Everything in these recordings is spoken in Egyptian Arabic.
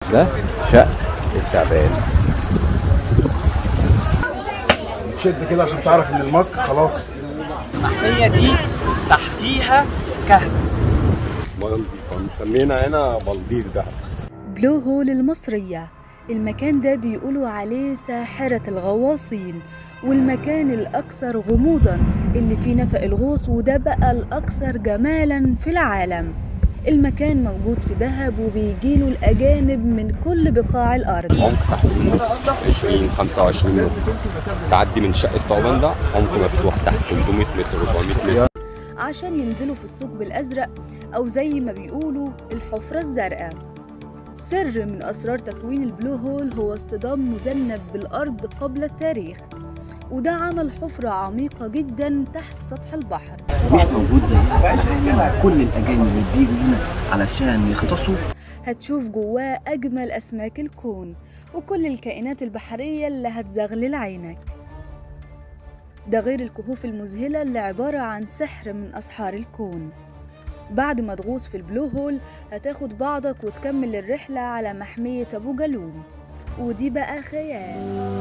ده شق التعبان تشد كده عشان تعرف ان الماسك خلاص المحمية دي تحتيها كهف مالديف مسمينا هنا مالديف دهب بلو هول المصرية المكان ده بيقولوا عليه ساحرة الغواصين والمكان الأكثر غموضا اللي فيه نفق الغوص وده بقى الأكثر جمالا في العالم المكان موجود في دهب وبيجيله الأجانب من كل بقاع الأرض عمق تحت الموت 20 25 متر تعدي من شقة طعبان ده عمق مفتوح تحت 300 متر 400 متر عشان ينزلوا في الثقب الأزرق أو زي ما بيقولوا الحفرة الزرقاء سر من أسرار تكوين البلو هول هو اصطدام مذنب بالأرض قبل التاريخ وده عمل حفرة عميقة جدا تحت سطح البحر مش موجود زيها في العالم كل الأجانب اللي بيجوا هنا علشان يغطسوا هتشوف جواه أجمل أسماك الكون وكل الكائنات البحرية اللي هتزغلل عينك ده غير الكهوف المذهلة اللي عبارة عن سحر من أسحار الكون بعد ما تغوص في البلو هول هتاخد بعضك وتكمل الرحلة على محمية أبو جالوم ودي بقى خيال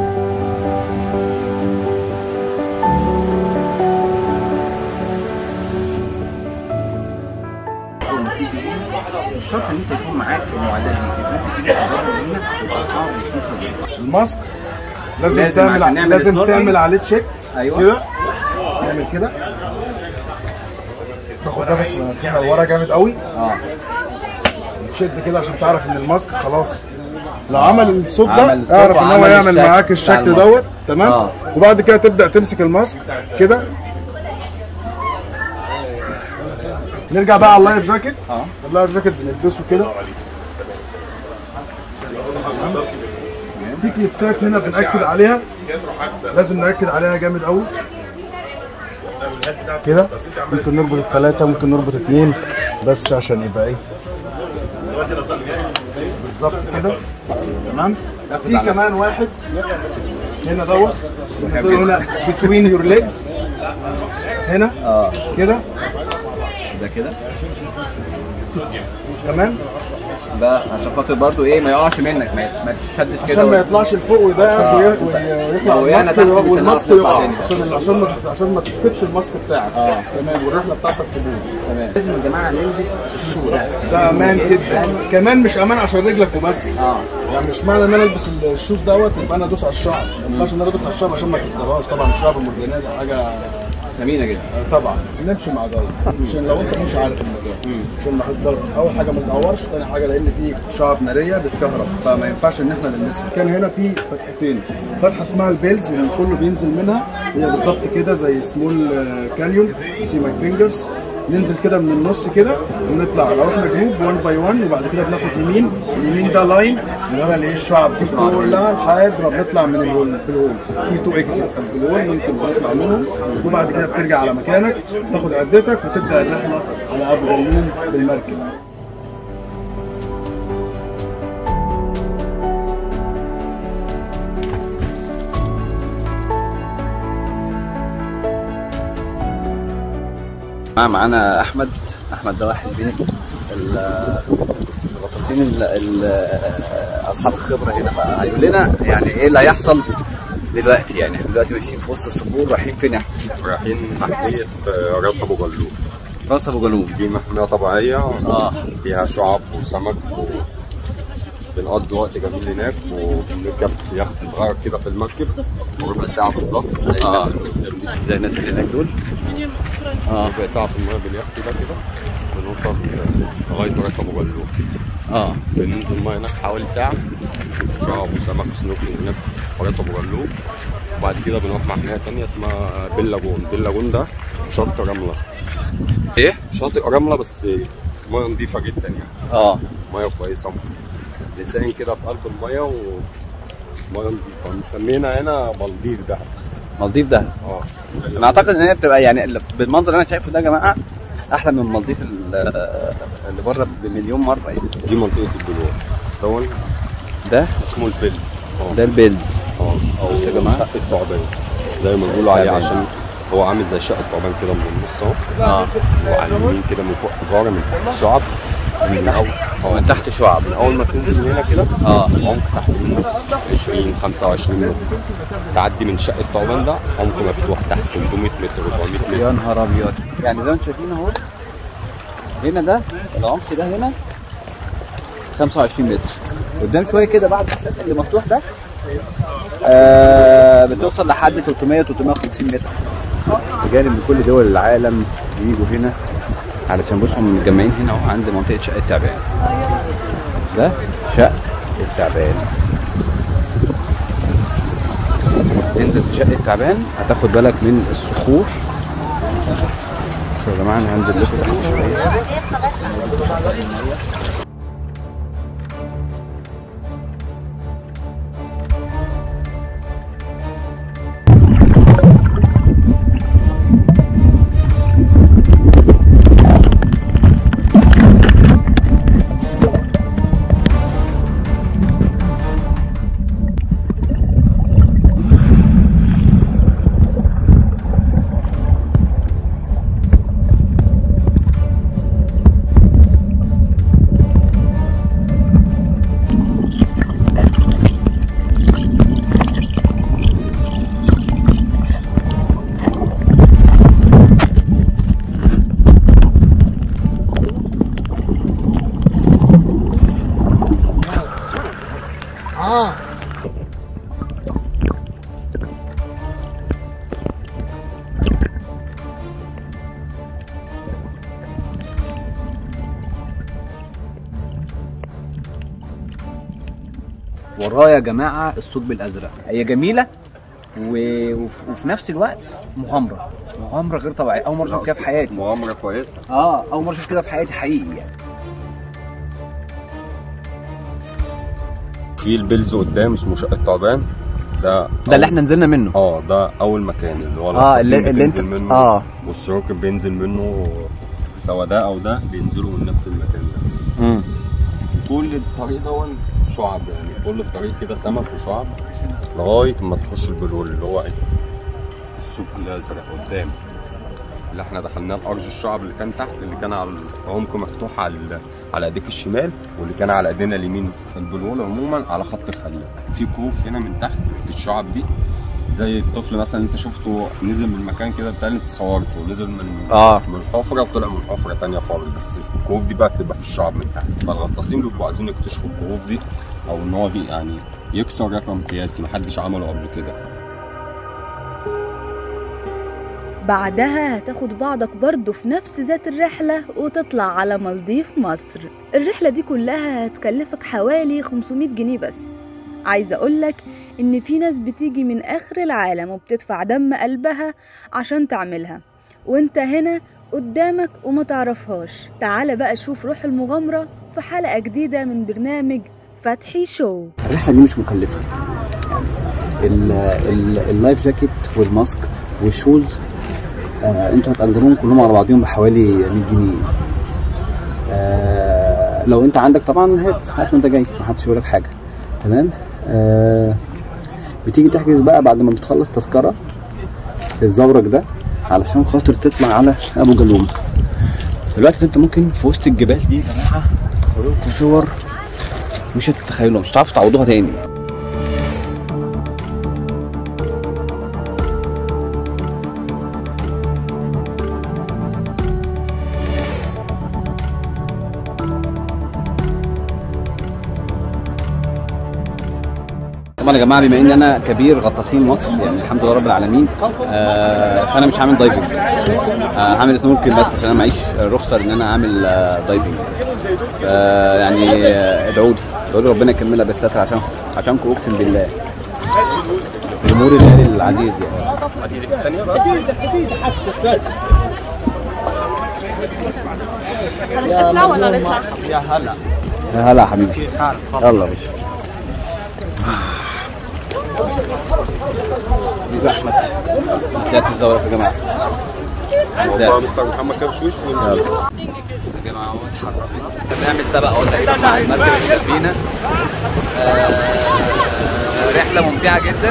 أول ما تيجي هنا مش شرط إن أنت يكون معاك المعدات دي ممكن تيجي تجرب هنا بأسعار رخيصة جدا الماسك لازم, لازم تعمل عشان نعمل لازم snorkeling. تعمل عليه تشيك أيوة. كده تعمل كده تاخد نفس من فيها ورا جامد قوي اه تشد كده عشان تعرف ان الماسك خلاص لو عمل الصوت ده عمل الصوت اعرف ان هو وعمل يعمل الشكل معاك بتاع الشكل الماسك. دوت تمام آه. وبعد كده تبدا تمسك الماسك كده نرجع بقى على اللايف جاكيت اه اللايف جاكيت بنلبسه كده في كليبسات هنا بنأكد عليها لازم نأكد عليها جامد قوي كده ممكن نربط الثلاثة ممكن نربط اثنين بس عشان يبقى ايه بالظبط كده تمام في كمان واحد هنا دوت بننزله هنا between your legs هنا اه كده ده كده تمام ده عشان خاطر برضو ايه ما يقعش منك ما, ما تشدش كده عشان ما و- يطلعش لفوق ويضايقك وي- وي- ويطلع لو وقعنا الماسك تحت مش والماسك هنعرف نطلع يقع تاني. عشان عشان ما عشان ما تفقدش الماسك بتاعك اه. تمام والرحله بتاعتك تبوظ تمام لازم يا جماعه نلبس الشوز ده ده امان جدا كمان مش امان عشان رجلك وبس اه يعني مش معنى ان انا البس الشوز دوت يبقى انا ادوس على الشعر ما ينفعش ان انا ادوس على الشعر عشان ما تكسرهاش طبعا الشعر المرجانيه دي حاجه ثمينه جدا طبعا نمشي مع جاي عشان لو انت مش عارف الموضوع عشان ما حد اول حاجه ما تدورش ثاني حاجه لان في شعب ناريه بتكهرب فما ينفعش ان احنا نلمسها كان هنا في فتحتين فتحه اسمها البيلز اللي كله بينزل منها هي بالظبط كده زي سمول كانيون سي ماي فينجرز ننزل كده من النص كده ونطلع لو احنا جروب 1 باي 1 وبعد كده بناخد يمين اليمين ده لاين اللي هو اللي هي الشعب دي كلها لحد ما بنطلع من الهول بالهول في تو اكزيت في الهول ممكن بنطلع منهم وبعد كده بترجع على مكانك تاخد عدتك وتبدا الرحله على ابو غيوم بالمركب معانا معانا احمد احمد ده واحد من ال- الغطاسين ال- ال- اصحاب الخبره هنا بقى هيقول لنا يعني ايه اللي هيحصل دلوقتي يعني احنا دلوقتي ماشيين في وسط الصخور رايحين فين احنا؟ رايحين محمية آه، راس ابو جلوب راس ابو جالوم دي محمية طبيعية اه فيها شعب وسمك و... بنقضي وقت جميل هناك وبنركب يخت صغير كده في المركب ربع ساعة بالظبط زي آه. الناس اللي قدام دي زي الناس اللي هناك دول اه ربع ساعة في المية باليخت ده كده بنوصل لغاية راس ابو جلوب اه بننزل المية هناك حوالي ساعة شعب وسمك وسنوكلينج هناك في راس ابو جلوب وبعد كده بنروح محمية تانية اسمها بيلاجون بيلاجون ده شط رملة ايه؟ شاطئ رملة بس مية نضيفة جدا يعني اه ميه كويسه لسان كده في قلب الميه و ميه نضيفه مسمينا هنا مالديف دهب مالديف ده اه انا اعتقد ان هي بتبقى يعني بالمنظر اللي انا شايفه ده يا جماعه احلى من مالديف ال- اللي بره بمليون مره يعني دي منطقه البلوع دون ده اسمه البيلز اه ده البيلز اه او بصوا يا جماعة. شقه ثعبان زي ما بيقولوا عليه تعبان. عشان هو عامل زي شقه ثعبان كده من النص اهو اه وعلى اليمين كده من فوق حجاره من تحت شعب من اول اه من تحت شعب من اول ما تنزل من هنا كده اه عمق تحت منه 20 25 متر تعدي من شقه طعبان ده عمق مفتوح تحت 300 متر 400 متر يا نهار ابيض يعني زي ما انتم شايفين اهو هنا ده العمق ده هنا 25 متر قدام شويه كده بعد الشق اللي مفتوح ده آه بتوصل لحد 300 350 متر تجارب من كل دول العالم بيجوا هنا علشان بصوا هم متجمعين هنا اهو عند منطقه شقه التعبان ده شق التعبان انزل في شقه التعبان هتاخد بالك من الصخور بصوا يا جماعه انا هنزل لكم تحت شويه ورايا يا جماعه الثقب الازرق هي جميله و... وف... وفي نفس الوقت مغامره مغامره غير طبيعيه اول مره اشوف كده في حياتي مغامره كويسه اه اول مره اشوف كده في حياتي حقيقي يعني في البلز قدام اسمه شقه طعبان ده ده اللي احنا نزلنا منه اه ده اول مكان اللي هو اه الخصيم اللي, اللي انت بتنزل منه اه والسروكل بينزل منه سواء ده او ده بينزلوا من نفس المكان ده امم كل الطريق دون شعب يعني كل الطريق كده سمك وشعب لغايه ما تخش البلول اللي هو ايه السوق الازرق قدام اللي احنا دخلناه الارض الشعب اللي كان تحت اللي كان على العمق مفتوح على ال- على ايديك الشمال واللي كان على ايدينا اليمين البلول عموما على خط الخليج في كوف هنا من تحت في الشعب دي زي الطفل مثلا انت شفته نزل من مكان كده بتاع انت صورته نزل من اه من حفره وطلع من حفره تانية خالص بس الكهوف دي بقى بتبقى في الشعب من تحت فالغطاسين بيبقوا عايزين يكتشفوا الكهوف دي او ان هو دي يعني يكسر رقم قياسي محدش عمله قبل كده بعدها هتاخد بعضك برضه في نفس ذات الرحلة وتطلع على مالديف مصر الرحلة دي كلها هتكلفك حوالي 500 جنيه بس عايزة أقولك إن في ناس بتيجي من آخر العالم وبتدفع دم قلبها عشان تعملها وانت هنا قدامك وما تعرفهاش تعال بقى شوف روح المغامرة في حلقة جديدة من برنامج فتحي شو الرحله دي مش مكلفه يعني ال- ال- اللايف جاكيت والماسك والشوز آه انتوا هتأجروهم كلهم على بعضهم بحوالي 100 جنيه آه لو انت عندك طبعا هات هات وانت جاي محدش يقول لك حاجه تمام آه بتيجي تحجز بقى بعد ما بتخلص تذكره في الزورق ده علشان خاطر تطلع على ابو جالوم دلوقتي انت ممكن في وسط الجبال دي يا جماعه تاخدوا لكم صور مش هتتخيلوا مش هتعرفوا تعوضوها تاني طبعا يا جماعه بما ان انا كبير غطاسين مصر يعني الحمد لله رب العالمين آه فانا مش هعمل دايفنج آه هعمل سنوركل بس عشان انا معيش رخصه ان انا اعمل آه دايفنج آه يعني آه، ادعوا لي ادعوا لي ربنا يكملها بالستر عشان عشانكم اقسم بالله الامور الله العزيز يعني يا هلا يا هلا يا حبيبي يلا يا باشا دي احمد بدايه الزورق يا جماعه موضوع مستر محمد كرشوش يلا يا جماعه هو اتحرك بنعمل سبق اهو تقريبا مع المركب اللي جنبينا آه، رحله ممتعه جدا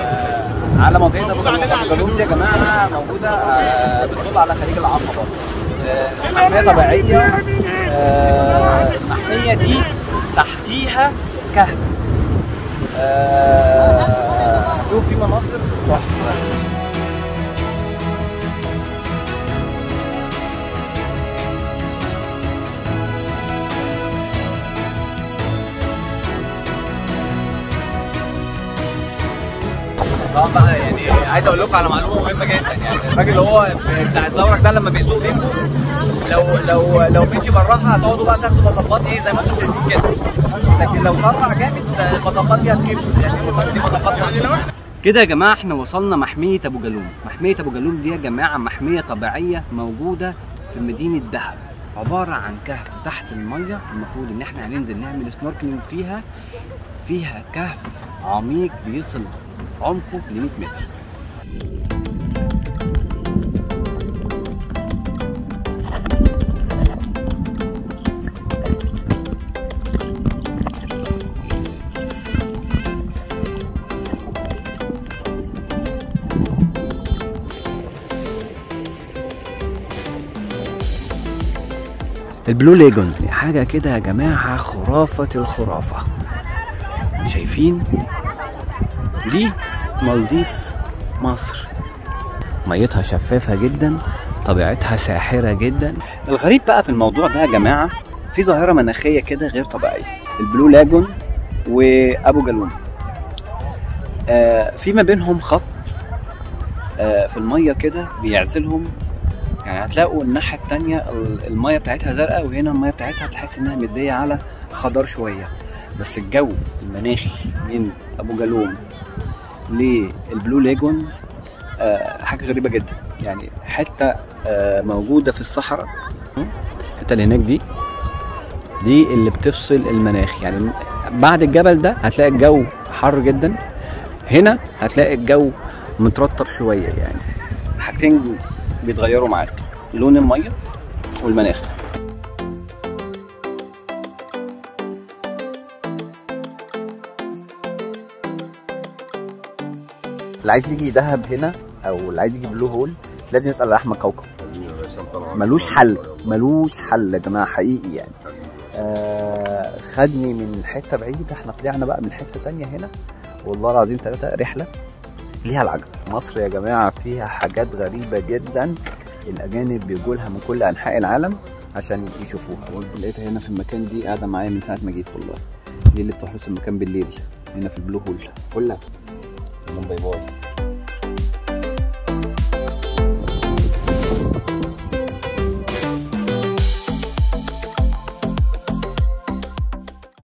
آه، على منطقه ابو جالوم أبو جالوم دي يا جماعه موجوده آه، بتطل على خليج العقبه آه، محميه طبيعيه آه، المحميه دي تحتيها كهف آه، شوف في مناظر تحفه طبعا بقى يعني عايز اقول لكم على معلومه مهمه جدا يعني الراجل اللي هو بتاع الزورق ده لما بيسوق بيكم لو لو لو مشي بالراحه هتقعدوا بقى تاخدوا مطبات ايه زي ما انتم شايفين كده لكن لو سرع جامد المطبات دي هتجيب يعني دي مطبات كده يا جماعه احنا وصلنا محميه ابو جالوم محميه ابو جالوم دي يا جماعه محميه طبيعيه موجوده في مدينه دهب عباره عن كهف تحت الميه المفروض ان احنا هننزل نعمل سنوركلينج فيها فيها كهف عميق بيصل عمقه ل 100 متر البلو ليجون حاجة كده يا جماعة خرافة الخرافة شايفين دي مالديف مصر ميتها شفافة جدا طبيعتها ساحرة جدا الغريب بقى في الموضوع ده يا جماعة في ظاهرة مناخية كده غير طبيعية البلو لاجون وأبو جالوم آه في ما بينهم خط آه في المية كده بيعزلهم يعني هتلاقوا الناحية التانية ال- المية بتاعتها زرقاء وهنا المية بتاعتها تحس انها مدية على خضار شوية بس الجو المناخي من ابو جالوم للبلو ليجون آه حاجة غريبة جدا يعني حتة آه موجودة في الصحراء الحتة اللي هناك دي دي اللي بتفصل المناخ يعني بعد الجبل ده هتلاقي الجو حر جدا هنا هتلاقي الجو مترطب شوية يعني حاجتين بيتغيروا معاك لون المية والمناخ اللي عايز يجي دهب هنا او اللي عايز يجي بلو هول لازم يسال على احمد كوكب ملوش حل ملوش حل يا جماعه حقيقي يعني آه خدني من حته بعيده احنا طلعنا بقى من حته تانية هنا والله العظيم ثلاثه رحله ليها العجب مصر يا جماعه فيها حاجات غريبه جدا الاجانب بيجوا لها من كل انحاء العالم عشان يشوفوها لقيتها هنا في المكان دي قاعده معايا من ساعه ما جيت والله دي اللي بتحرس المكان بالليل هنا في البلو هول كلها باي باي